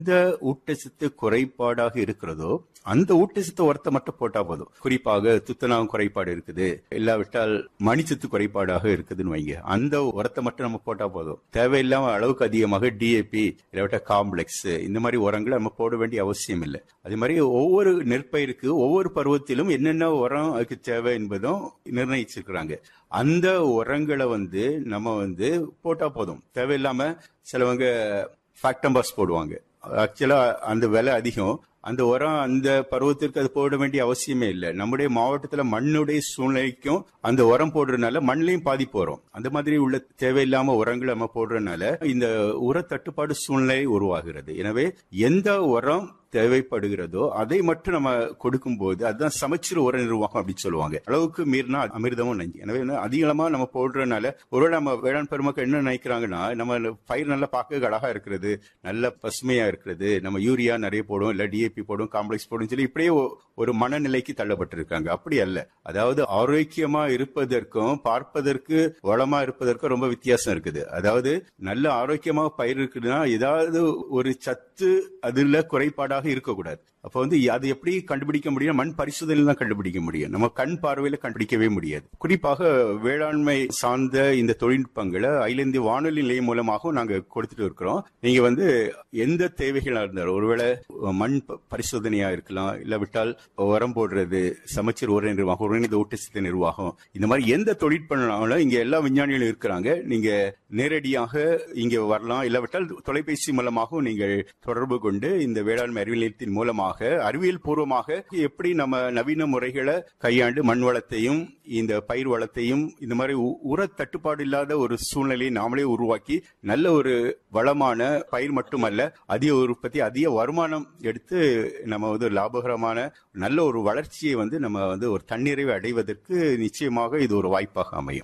எந்த ஊட்டச்சத்து குறைபாடாக இருக்கிறதோ அந்த ஊட்டச்சத்து உரத்தை மட்டும் போட்டா போதும் குறிப்பாக துத்தநாகம் குறைபாடு இருக்குது இல்லாவிட்டால் மணிச்சத்து குறைபாடாக இருக்குதுன்னு வைங்க அந்த உரத்தை மட்டும் நம்ம போட்டா போதும் தேவையில்லாம அளவுக்கு அதிகமாக டிஏபி இல்லாவிட்டா காம்ப்ளெக்ஸ் இந்த மாதிரி உரங்களை நம்ம போட வேண்டிய அவசியம் இல்லை அதே மாதிரி ஒவ்வொரு நெற்பயிருக்கு ஒவ்வொரு பருவத்திலும் என்னென்ன உரம் அதுக்கு தேவை என்பதும் நிர்ணயிச்சிருக்கிறாங்க அந்த உரங்களை வந்து நம்ம வந்து போட்டா போதும் தேவையில்லாம சிலவங்க ஃபேக்டம்பர்ஸ் போடுவாங்க ஆக்சுவலா அந்த விலை அதிகம் அந்த உரம் அந்த பருவத்திற்கு அது போட வேண்டிய அவசியமே இல்லை நம்முடைய மாவட்டத்துல மண்ணுடைய சூழ்நிலைக்கும் அந்த உரம் போடுறதுனால மண்ணிலையும் பாதிப்பு வரும் அந்த மாதிரி உள்ள தேவையில்லாம உரங்களை நம்ம போடுறதுனால இந்த உர தட்டுப்பாடு சூழ்நிலை உருவாகிறது எனவே எந்த உரம் தேவைப்படுகிறதோ அதை மட்டும் நம்ம கொடுக்கும்போது அதுதான் சமச்சீர் உர நிர்வாகம் அப்படின்னு சொல்லுவாங்க அளவுக்கு மீறினா அமிர்தமும் நஞ்சு எனவே வந்து அதிகமா நம்ம போடுறதுனால ஒருவேளை நம்ம வேளாண் பெருமக்கள் என்ன நினைக்கிறாங்கன்னா நம்ம பயிர் நல்லா பார்க்க அழகா இருக்கிறது நல்ல பசுமையா இருக்கிறது நம்ம யூரியா நிறைய போடும் இல்ல டிஏபி போடும் காம்ப்ளெக்ஸ் போடும் சொல்லி இப்படியே ஒ- ஒரு மனநிலைக்கு தள்ளப்பட்டிருக்காங்க அப்படி அல்ல அதாவது ஆரோக்கியமா இருப்பதற்கும் பார்ப்பதற்கு வளமா இருப்பதற்கும் ரொம்ப வித்தியாசம் இருக்குது அதாவது நல்ல ஆரோக்கியமா பயிர் இருக்குதுன்னா ஏதாவது ஒரு சத்து அதுல குறைபாடாக இருக்கக்கூடாது அப்ப வந்து அது எப்படி கண்டுபிடிக்க முடியும் மண் பரிசோதனையில் தான் கண்டுபிடிக்க முடியும் நம்ம கண் பார்வையில கண்டுபிடிக்கவே முடியாது குறிப்பாக வேளாண்மை சார்ந்த இந்த தொழில்நுட்பங்களை அகில இந்திய வானொலி நிலையம் மூலமாகவும் நாங்க கொடுத்துட்டு இருக்கிறோம் நீங்க வந்து எந்த தேவைகளா இருந்தாலும் ஒருவேளை மண் ப- பரிசோதனையா இருக்கலாம் இல்ல விட்டால் உரம் போடுறது சமச்சீர் உர நிர்வாகம் ஒருங்கிணைந்த ஊட்டச்சத்து நிர்வாகம் இந்த மாதிரி எந்த தொழில்நுட்பம்னாலும் இங்க எல்லா விஞ்ஞானிகளும் இருக்கிறாங்க நீங்க நேரடியாக இங்க வரலாம் இல்லாவிட்டால் தொலைபேசி மூலமாகவும் நீங்கள் தொடர்பு கொண்டு இந்த வேளாண்மை அறிவியல் நிலையத்தின் மூலமாக அறிவியல் பூர்வமாக எப்படி நம்ம நவீன முறைகளை கையாண்டு மண் வளத்தையும் இந்த பயிர் வளத்தையும் இந்த மாதிரி உ- உர தட்டுப்பாடு இல்லாத ஒரு சூழ்நிலையை நாமளே உருவாக்கி நல்ல ஒரு வளமான பயிர் மட்டுமல்ல அதிக உற்பத்தி அதிக வருமானம் எடுத்து நம்ம வந்து ஒரு லாபகரமான நல்ல ஒரு வளர்ச்சியை வந்து நம்ம வந்து ஒரு தன்னிறைவை அடைவதற்கு நிச்சயமாக இது ஒரு வாய்ப்பாக அமையும்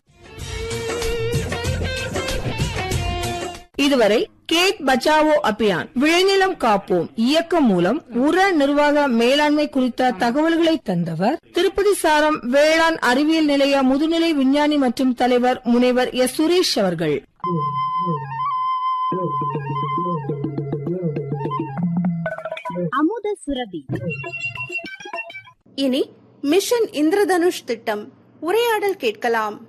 இதுவரை கேட் பச்சாவோ அபியான் விளைநிலம் காப்போம் இயக்கம் மூலம் உர நிர்வாக மேலாண்மை குறித்த தகவல்களை தந்தவர் திருப்பதி சாரம் வேளாண் அறிவியல் நிலைய முதுநிலை விஞ்ஞானி மற்றும் தலைவர் முனைவர் எஸ் சுரேஷ் அவர்கள் அமுத சுரபி இனி மிஷன் இந்திரதனுஷ் திட்டம் உரையாடல் கேட்கலாம்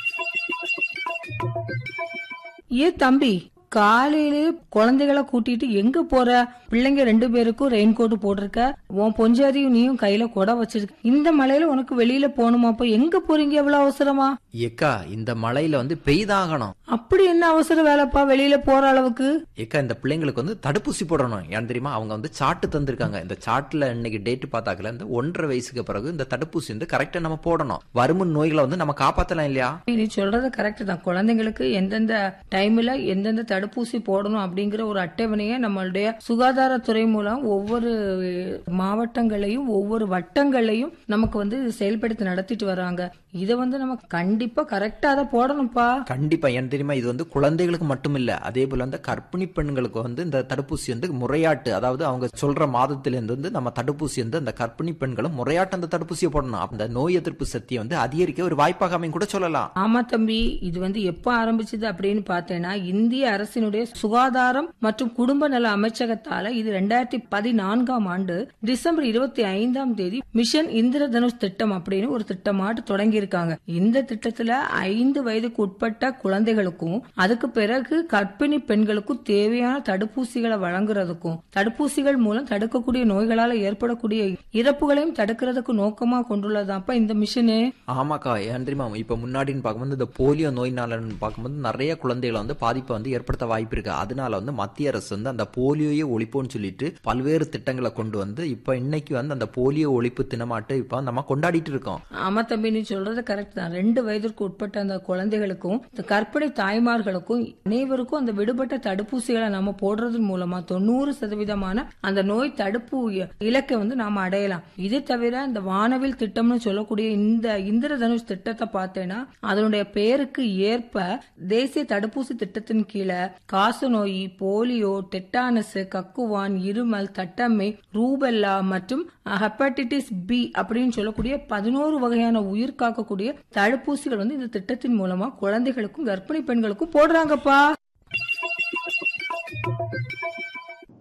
ஏ தம்பி காலையிலே குழந்தைகளை கூட்டிட்டு எங்க போற பிள்ளைங்க ரெண்டு பேருக்கும் ரெயின் கோட் போட்டிருக்க உன் பொஞ்சாதியும் நீயும் கையில கொடை வச்சிருக்க இந்த மழையில உனக்கு வெளியில போகணுமாப்பா எங்க போறீங்க எவ்வளவு அவசரமா ஏக்கா இந்த மழையில வந்து பெய்தாகணும் அப்படி என்ன அவசர வேலைப்பா வெளியில போற அளவுக்கு ஏக்கா இந்த பிள்ளைங்களுக்கு வந்து தடுப்பூசி போடணும் ஏன் தெரியுமா அவங்க வந்து சாட்டு தந்திருக்காங்க இந்த சாட்டுல இன்னைக்கு டேட் பார்த்தாக்கல இந்த ஒன்றரை வயசுக்கு பிறகு இந்த தடுப்பூசி வந்து கரெக்டா நம்ம போடணும் வருமுன் நோய்களை வந்து நம்ம காப்பாத்தலாம் இல்லையா நீ சொல்றது கரெக்ட் தான் குழந்தைங்களுக்கு எந்தெந்த டைம்ல எந்தெந்த தடுப்பூசி போடணும் அப்படிங்கிற ஒரு அட்டவணையை நம்மளுடைய சுகாதாரத்துறை மூலம் ஒவ்வொரு மாவட்டங்களையும் ஒவ்வொரு வட்டங்களையும் நமக்கு வந்து செயல்படுத்தி நடத்திட்டு வராங்க இதை வந்து நம்ம கண்டிப்பா கரெக்டா அதை போடணும்ப்பா கண்டிப்பா ஏன் தெரியுமா இது வந்து குழந்தைகளுக்கு மட்டும் இல்ல அதே போல வந்து கர்ப்பிணி பெண்களுக்கு வந்து இந்த தடுப்பூசி வந்து முறையாட்டு அதாவது அவங்க சொல்ற மாதத்துல இருந்து வந்து நம்ம தடுப்பூசி வந்து அந்த கர்ப்பிணி பெண்களும் முறையாட்டு அந்த தடுப்பூசியை போடணும் அந்த நோய் எதிர்ப்பு சக்தியை வந்து அதிகரிக்க ஒரு வாய்ப்பாக அமையும் கூட சொல்லலாம் ஆமா தம்பி இது வந்து எப்ப ஆரம்பிச்சது அப்படின்னு பார்த்தேன்னா இந்திய அரசினுடைய சுகாதாரம் மற்றும் குடும்ப நல அமைச்சகத்தால இது ரெண்டாயிரத்தி பதினான்காம் ஆண்டு டிசம்பர் இருபத்தி ஐந்தாம் தேதி மிஷன் இந்திரதனுஷ் திட்டம் அப்படின்னு ஒரு திட்டமாட்டு தொடங்கி இருக்காங்க இந்த திட்டத்துல ஐந்து வயதுக்கு உட்பட்ட குழந்தைகளுக்கும் அதுக்கு பிறகு கர்ப்பிணி பெண்களுக்கும் தேவையான தடுப்பூசிகளை வழங்குறதுக்கும் தடுப்பூசிகள் மூலம் தடுக்கக்கூடிய நோய்களால ஏற்படக்கூடிய இறப்புகளையும் தடுக்கிறதுக்கு நோக்கமா கொண்டுள்ளதாப்பா இந்த மிஷனு ஆமாக்கா ஏன் தெரியுமா இப்ப முன்னாடின்னு பார்க்கும்போது இந்த போலியோ நோயினால பார்க்கும்போது நிறைய குழந்தைகளை வந்து பாதிப்பை வந்து ஏற்படுத்த வாய்ப்பு இருக்கு அதனால வந்து மத்திய அரசு வந்து அந்த போலியோயை ஒழிப்போம்னு சொல்லிட்டு பல்வேறு திட்டங்களை கொண்டு வந்து இப்ப இன்னைக்கு வந்து அந்த போலியோ ஒழிப்பு தினமாட்டு இப்ப நம்ம கொண்டாடிட்டு இருக்கோம் ஆமா தம்பி நீ சொல்றது கரெக்ட் தான் ரெண்டு வயதிற்கு உட்பட்ட அந்த குழந்தைகளுக்கும் இந்த கர்ப்பிணி தாய்மார்களுக்கும் அனைவருக்கும் அந்த விடுபட்ட தடுப்பூசிகளை நம்ம போடுறதன் மூலமா தொண்ணூறு சதவீதமான அந்த நோய் தடுப்பு இ- இலக்கை வந்து நாம அடையலாம் இது தவிர இந்த வானவில் திட்டம்னு சொல்லக்கூடிய இந்த இந்திரதனுஷ் திட்டத்தை பார்த்தேன்னா அதனுடைய பெயருக்கு ஏற்ப தேசிய தடுப்பூசி திட்டத்தின் கீழே காச நோய் போலியோ டெட்டானஸ் கக்குவான் இருமல் தட்டம்மை ரூபெல்லா மற்றும் ஹெப்படைட்டிஸ் பி அப்படின்னு சொல்லக்கூடிய பதினோரு வகையான உயிர் காக்கக்கூடிய தடுப்பூசிகள் வந்து இந்த திட்டத்தின் மூலமா குழந்தைகளுக்கும் கர்ப்பிணி பெண்களுக்கும் போடுறாங்கப்பா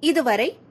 இதுவரை